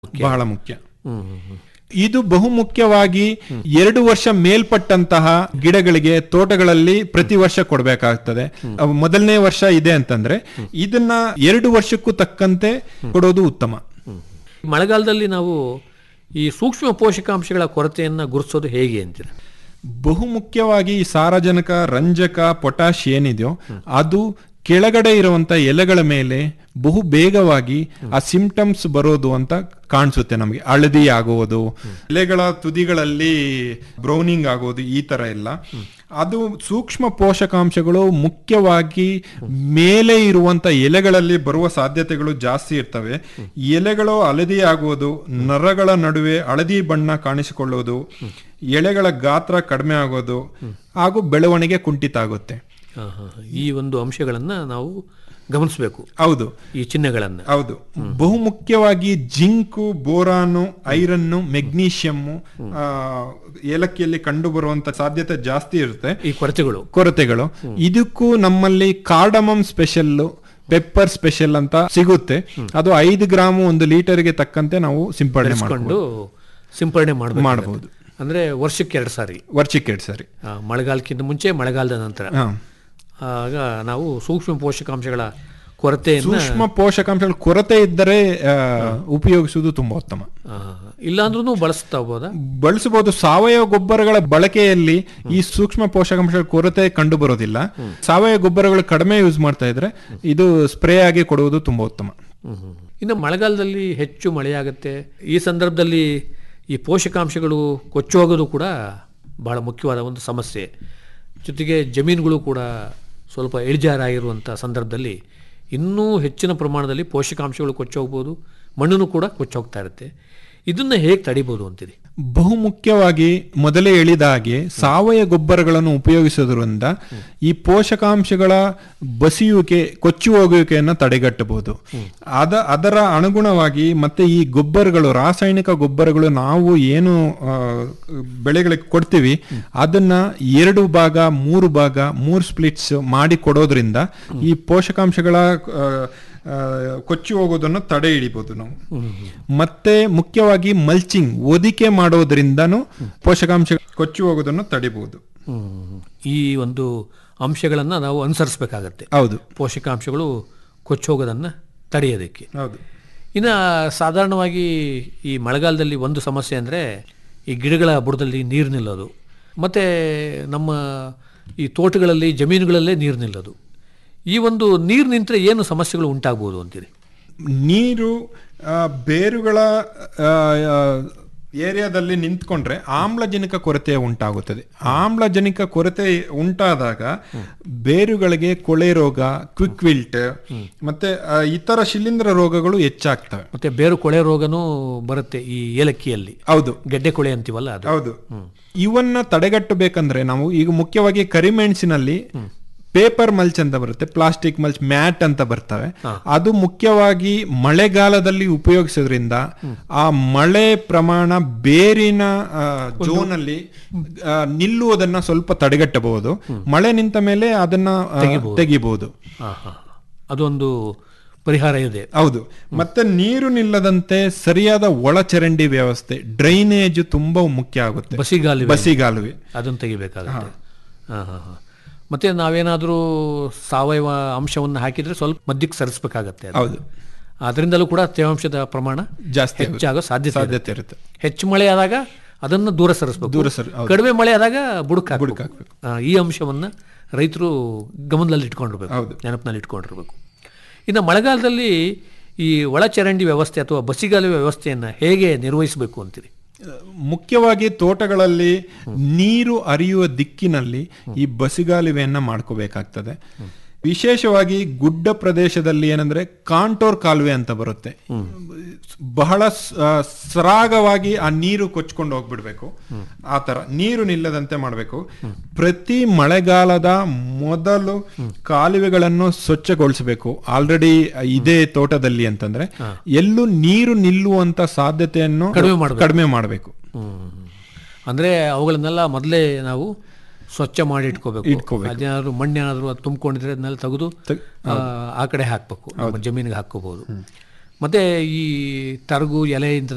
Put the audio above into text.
ಬಹಳ ಮುಖ್ಯ ಹ್ಮ್ ಹ್ಮ್ ಹ್ಮ್. ಇದು ಬಹುಮುಖ್ಯವಾಗಿ ಎರಡು ವರ್ಷ ಮೇಲ್ಪಟ್ಟಂತಹ ಗಿಡಗಳಿಗೆ ತೋಟಗಳಲ್ಲಿ ಪ್ರತಿ ವರ್ಷ ಕೊಡಬೇಕಾಗ್ತದೆ ಅವು ಮೊದಲನೇ ವರ್ಷ ಇದೆ ಅಂತಂದ್ರೆ ಇದನ್ನ ಎರಡು ವರ್ಷಕ್ಕೂ ತಕ್ಕಂತೆ ಕೊಡೋದು ಉತ್ತಮ ಮಳೆಗಾಲದಲ್ಲಿ ನಾವು ಈ ಸೂಕ್ಷ್ಮ ಪೋಷಕಾಂಶಗಳ ಕೊರತೆಯನ್ನು ಗುರುತಿಸೋದು ಹೇಗೆ ಅಂತೀರ ಬಹುಮುಖ್ಯವಾಗಿ ಈ ಸಾರಜನಕ ರಂಜಕ ಪೊಟ್ಯಾಶ್ ಏನಿದೆಯೋ ಅದು ಕೆಳಗಡೆ ಇರುವಂತ ಎಲೆಗಳ ಮೇಲೆ ಬಹು ಬೇಗವಾಗಿ ಆ ಸಿಂಪ್ಟಮ್ಸ್ ಬರೋದು ಅಂತ ಕಾಣಿಸುತ್ತೆ ನಮಗೆ ಹಳದಿ ಆಗುವುದು ಎಲೆಗಳ ತುದಿಗಳಲ್ಲಿ ಬ್ರೌನಿಂಗ್ ಆಗೋದು ಈ ತರ ಎಲ್ಲ ಅದು ಸೂಕ್ಷ್ಮ ಪೋಷಕಾಂಶಗಳು ಮುಖ್ಯವಾಗಿ ಮೇಲೆ ಇರುವಂತ ಎಲೆಗಳಲ್ಲಿ ಬರುವ ಸಾಧ್ಯತೆಗಳು ಜಾಸ್ತಿ ಇರ್ತವೆ ಎಲೆಗಳು ಹಳದಿ ಆಗುವುದು ನರಗಳ ನಡುವೆ ಹಳದಿ ಬಣ್ಣ ಕಾಣಿಸಿಕೊಳ್ಳುವುದು ಎಳೆಗಳ ಗಾತ್ರ ಕಡಿಮೆ ಆಗೋದು ಹಾಗೂ ಬೆಳವಣಿಗೆ ಕುಂಠಿತ ಆಗುತ್ತೆ ಹಾ, ಹಾ, ಹಾ. ಈ ಒಂದು ಅಂಶಗಳನ್ನು ನಾವು ಗಮನಿಸಬೇಕು ಹೌದು ಈ ಚಿಹ್ನೆಗಳನ್ನು ಹೌದು ಬಹುಮುಖ್ಯವಾಗಿ ಜಿಂಕು ಬೋರಾನು ಐರನ್ನು ಮೆಗ್ನೀಷಿಯಮ್ಮು ಆ, ಏಲಕ್ಕಿಯಲ್ಲಿ ಕಂಡು ಬರುವಂತ ಸಾಧ್ಯತೆ ಜಾಸ್ತಿ ಇರುತ್ತೆ ಈ ಕೊರತೆಗಳು ಕೊರತೆಗಳು ಇದಕ್ಕೂ ನಮ್ಮಲ್ಲಿ ಕಾರ್ಡಮಮ್ ಸ್ಪೆಷಲ್ ಪೆಪ್ಪರ್ ಸ್ಪೆಷಲ್ ಅಂತ ಸಿಗುತ್ತೆ ಅದು ಐದು ಗ್ರಾಮ್ ಒಂದು ಲೀಟರ್ಗೆ ತಕ್ಕಂತೆ ನಾವು ಸಿಂಪಡಣೆ ಕೊಂಡು ಸಿಂಪರಣೆ ಮಾಡಬೇಕು ಮಾಡಬಹುದು ಅಂದ್ರೆ ವರ್ಷಕ್ಕೆ ಎರಡು ಸಾರಿ ವರ್ಷಕ್ಕೆ ಎರಡು ಸರಿ ಆ, ಮಳೆಗಾಲಕ್ಕಿಂತ ಮುಂಚೆ ಮಳೆಗಾಲದ ನಂತರ ಹಾ. ಆಗ ನಾವು ಸೂಕ್ಷ್ಮ ಪೋಷಕಾಂಶಗಳ ಕೊರತೆಯನ್ನು ಸೂಕ್ಷ್ಮ ಪೋಷಕಾಂಶಗಳ ಕೊರತೆ ಇದ್ದರೆ ಆ, ಉಪಯೋಗಿಸುವುದು ತುಂಬಾ ಉತ್ತಮ ಆ, ಇಲ್ಲಾಂದ್ರೂ ಬಳಸ್ತಾ ಹೋದ ಬಳಸಬಹುದು ಸಾವಯವ ಗೊಬ್ಬರಗಳ ಬಳಕೆಯಲ್ಲಿ ಈ ಸೂಕ್ಷ್ಮ ಪೋಷಕಾಂಶಗಳ ಕೊರತೆ ಕಂಡು ಬರೋದಿಲ್ಲ ಸಾವಯವ ಗೊಬ್ಬರಗಳು ಕಡಿಮೆ ಯೂಸ್ ಮಾಡ್ತಾ ಇದ್ರೆ ಇದು ಸ್ಪ್ರೇ ಆಗಿ ಕೊಡುವುದು ತುಂಬಾ ಉತ್ತಮ ಇನ್ನು ಮಳೆಗಾಲದಲ್ಲಿ ಹೆಚ್ಚು ಮಳೆಯಾಗುತ್ತೆ ಈ ಸಂದರ್ಭದಲ್ಲಿ ಈ ಪೋಷಕಾಂಶಗಳು ಕೊಚ್ಚು ಹೋಗೋದು ಕೂಡ ಬಹಳ ಮುಖ್ಯವಾದ ಒಂದು ಸಮಸ್ಯೆ ಜೊತೆಗೆ ಜಮೀನುಗಳು ಕೂಡ ಸ್ವಲ್ಪ ಇಳಿಜಾರಾಗಿರುವಂಥ ಸಂದರ್ಭದಲ್ಲಿ ಇನ್ನೂ ಹೆಚ್ಚಿನ ಪ್ರಮಾಣದಲ್ಲಿ ಪೋಷಕಾಂಶಗಳು ಕೊಚ್ಚು ಹೋಗ್ಬೋದು ಮಣ್ಣನ್ನು ಕೂಡ ಕೊಚ್ಚು ಹೋಗ್ತಾ ಇರುತ್ತೆ ಇದನ್ನು ಹೇಗೆ ತಡಿಬೋದು ಅಂತೀರಿ ಬಹುಮುಖ್ಯವಾಗಿ ಮೊದಲೇ ಹೇಳಿದ ಹಾಗೆ ಸಾವಯವ ಗೊಬ್ಬರಗಳನ್ನು ಉಪಯೋಗಿಸೋದ್ರಿಂದ ಈ ಪೋಷಕಾಂಶಗಳ ಬಸಿಯುವಿಕೆ ಕೊಚ್ಚಿ ಹೋಗುವಿಕೆಯನ್ನು ತಡೆಗಟ್ಟಬಹುದು ಅದ ಅದರ ಅನುಗುಣವಾಗಿ ಮತ್ತೆ ಈ ಗೊಬ್ಬರಗಳು ರಾಸಾಯನಿಕ ಗೊಬ್ಬರಗಳು ನಾವು ಏನು ಆ, ಬೆಳೆಗಳಿಗೆ ಕೊಡ್ತೀವಿ ಅದನ್ನ ಎರಡು ಭಾಗ ಮೂರು ಭಾಗ ಮೂರು ಸ್ಪ್ಲಿಟ್ಸ್ ಮಾಡಿ ಕೊಡೋದ್ರಿಂದ ಈ ಪೋಷಕಾಂಶಗಳ ಆ, ಆ, ಕೊಚ್ಚಿ ಹೋಗೋದನ್ನು ತಡೆ ಹಿಡಿಬಹುದು ನಾವು ಮತ್ತೆ ಮುಖ್ಯವಾಗಿ ಮಲ್ಚಿಂಗ್ ಒದಿಕೆ ಮಾಡೋದ್ರಿಂದನೂ ಪೋಷಕಾಂಶ ಕೊಚ್ಚಿ ಹೋಗೋದನ್ನು ತಡಿಬಹುದು ಈ ಒಂದು ಅಂಶಗಳನ್ನು ನಾವು ಅನುಸರಿಸಬೇಕಾಗತ್ತೆ ಹೌದು ಪೋಷಕಾಂಶಗಳು ಕೊಚ್ಚೋಗೋದನ್ನು ತಡೆಯೋದಕ್ಕೆ ಹೌದು ಇನ್ನು ಸಾಧಾರಣವಾಗಿ ಈ ಮಳೆಗಾಲದಲ್ಲಿ ಒಂದು ಸಮಸ್ಯೆ ಅಂದರೆ ಈ ಗಿಡಗಳ ಬುಡದಲ್ಲಿ ನೀರು ನಿಲ್ಲೋದು ಮತ್ತು ನಮ್ಮ ಈ ತೋಟಗಳಲ್ಲಿ ಜಮೀನುಗಳಲ್ಲೇ ನೀರು ನಿಲ್ಲೋದು ಈ ಒಂದು ನೀರು ನಿಂತರೆ ಏನು ಸಮಸ್ಯೆಗಳು ಉಂಟಾಗ್ಬೋದು ಅಂತೀರಿ ನೀರು ಆ, ಬೇರುಗಳ ಆ, ಆ, ಏರಿಯಾದಲ್ಲಿ ನಿಂತ್ಕೊಂಡ್ರೆ ಆಮ್ಲಜನಕ ಕೊರತೆ ಉಂಟಾಗುತ್ತದೆ ಆಮ್ಲಜನಕ ಕೊರತೆ ಉಂಟಾದಾಗ ಬೇರುಗಳಿಗೆ ಕೊಳೆ ರೋಗ ಕ್ವಿಕ್ ವಿಲ್ಟ್ ಮತ್ತೆ ಆ, ಇತರ ಶಿಲೀಂಧ್ರ ರೋಗಗಳು ಹೆಚ್ಚಾಗ್ತವೆ ಮತ್ತು ಬೇರು ಕೊಳೆ ರೋಗನೂ ಬರುತ್ತೆ ಈ ಏಲಕ್ಕಿಯಲ್ಲಿ ಹೌದು ಗೆಡ್ಡೆ ಕೊಳೆ ಅಂತೀವಲ್ಲ ಅದು ಹೌದು ಇವನ್ನ ತಡೆಗಟ್ಟಬೇಕಂದ್ರೆ ನಾವು ಈಗ ಮುಖ್ಯವಾಗಿ ಕರಿಮೆಣಸಿನಲ್ಲಿ ಪೇಪರ್ ಮಲ್ಚ್ ಅಂತ ಬರುತ್ತೆ ಪ್ಲಾಸ್ಟಿಕ್ ಮಲ್ಚ್ ಮ್ಯಾಟ್ ಅಂತ ಬರ್ತವೆ ಅದು ಮುಖ್ಯವಾಗಿ ಮಳೆಗಾಲದಲ್ಲಿ ಉಪಯೋಗಿಸೋದ್ರಿಂದ ಆ ಮಳೆ ಪ್ರಮಾಣ ಬೇರಿನ ಜೋನ್ ಅಲ್ಲಿ ಆ, ನಿಲ್ಲುವುದನ್ನ ಸ್ವಲ್ಪ ತಡೆಗಟ್ಟಬಹುದು ಮಳೆ ನಿಂತ ಮೇಲೆ ಅದನ್ನ ಆ, ತೆಗಿಬಹುದು ಹಾಂ ಹಾಂ ಅದೊಂದು ಪರಿಹಾರ ಇದೆ ಹೌದು ಮತ್ತೆ ನೀರು ನಿಲ್ಲದಂತೆ ಸರಿಯಾದ ಒಳಚರಂಡಿ ವ್ಯವಸ್ಥೆ ಡ್ರೈನೇಜ್ ತುಂಬಾ ಮುಖ್ಯ ಆಗುತ್ತೆ ಬಸಿಗಾಲಿ ಬಸಿಗಾಲುವೆ ಅದನ್ನು ತೆಗಿಬೇಕಾಗುತ್ತೆ ಹಾಂ ಹಾಂ ಹಾಂ ಮತ್ತು ನಾವೇನಾದರೂ ಸಾವಯವ ಅಂಶವನ್ನು ಹಾಕಿದರೆ ಸ್ವಲ್ಪ ಮಧ್ಯಕ್ಕೆ ಸರಿಸಬೇಕಾಗತ್ತೆ ಅದು. ಹೌದು ಅದರಿಂದಲೂ ಕೂಡ ತೇವಾಂಶದ ಪ್ರಮಾಣ ಜಾಸ್ತಿ ಆಗುತ್ತೆ. ಹೆಚ್ಚಾಗೋ ಸಾಧ್ಯತೆ ಇದೆ. ಸಾಧ್ಯತೆ ಇರುತ್ತೆ ಹೆಚ್ಚು ಮಳೆ ಆದಾಗ ಅದನ್ನು ದೂರ ಸರಿಸಬೇಕು ದೂರ ಸರಿ- ಹೌದು. ಕಡಿಮೆ ಮಳೆ ಆದಾಗ ಬುಡಕ್ ಬುಡಕ್ ಹಾಕಬೇಕು ಈ ಅಂಶವನ್ನು ರೈತರು ಗಮನದಲ್ಲಿ ಇಟ್ಕೊಂಡಿರ್ಬೇಕು ಹೌದು. ನೆನಪಿನಲ್ಲಿ ಇಟ್ಕೊಂಡಿರ್ಬೇಕು ಇನ್ನು ಮಳೆಗಾಲದಲ್ಲಿ ಈ ಒಳಚರಂಡಿ ವ್ಯವಸ್ಥೆ ಅಥವಾ ಬಸಿಗಾಲುವೆ ವ್ಯವಸ್ಥೆಯನ್ನು ಹೇಗೆ ನಿರ್ವಹಿಸಬೇಕು ಅಂತೀರಿ ಮುಖ್ಯವಾಗಿ ತೋಟಗಳಲ್ಲಿ ನೀರು ಹರಿಯುವ ದಿಕ್ಕಿನಲ್ಲಿ ಈ ಬಸಿಗಾಲುವೆಯನ್ನ ಮಾಡ್ಕೋಬೇಕಾಗ್ತದೆ ವಿಶೇಷವಾಗಿ ಗುಡ್ಡ ಪ್ರದೇಶದಲ್ಲಿ ಏನಂದ್ರೆ ಕಾಂಟೋರ್ ಕಾಲುವೆ ಅಂತ ಬರುತ್ತೆ ಬಹಳ ಸ- ಆ, ಸರಾಗವಾಗಿ ಆ ನೀರು ಕೊಚ್ಕೊಂಡು ಹೋಗ್ಬಿಡ್ಬೇಕು ಆ ತರ ನೀರು ನಿಲ್ಲದಂತೆ ಮಾಡಬೇಕು ಪ್ರತಿ ಮಳೆಗಾಲದ ಮೊದಲು ಕಾಲುವೆಗಳನ್ನು ಸ್ವಚ್ಛಗೊಳಿಸಬೇಕು ಆಲ್ರೆಡಿ ಇದೇ ತೋಟದಲ್ಲಿ ಅಂತಂದ್ರೆ ಎಲ್ಲೂ ನೀರು ನಿಲ್ಲುವಂತ ಸಾಧ್ಯತೆಯನ್ನು ಕಡಿಮೆ ಮಾಡ್ಬೇಕು. ಕಡಿಮೆ ಮಾಡಬೇಕು ಅಂದರೆ ಅವುಗಳನ್ನೆಲ್ಲ ಮೊದಲೇ ನಾವು ಸ್ವಚ್ಛ ಮಾಡಿ ಇಟ್ಕೋಬೇಕು ಇಟ್ಕೋಬೇಕು. ಅದೇನಾದ್ರು ಮಣ್ಣೇನಾದ್ರು ಅದು ತುಂಬಿಕೊಂಡಿದ್ರೆ ಅದನ್ನೆಲ್ಲ ತೆಗೆದು ತೆಗ್- ಆ, ಆ ಕಡೆ ಹಾಕಬೇಕು ನಮ್ಮ ಜಮೀನಿಗೆ ಹಾಕೋಬಹುದು ಮತ್ತೆ ಈ ತರಗು ಎಲೆ ಇಂಥ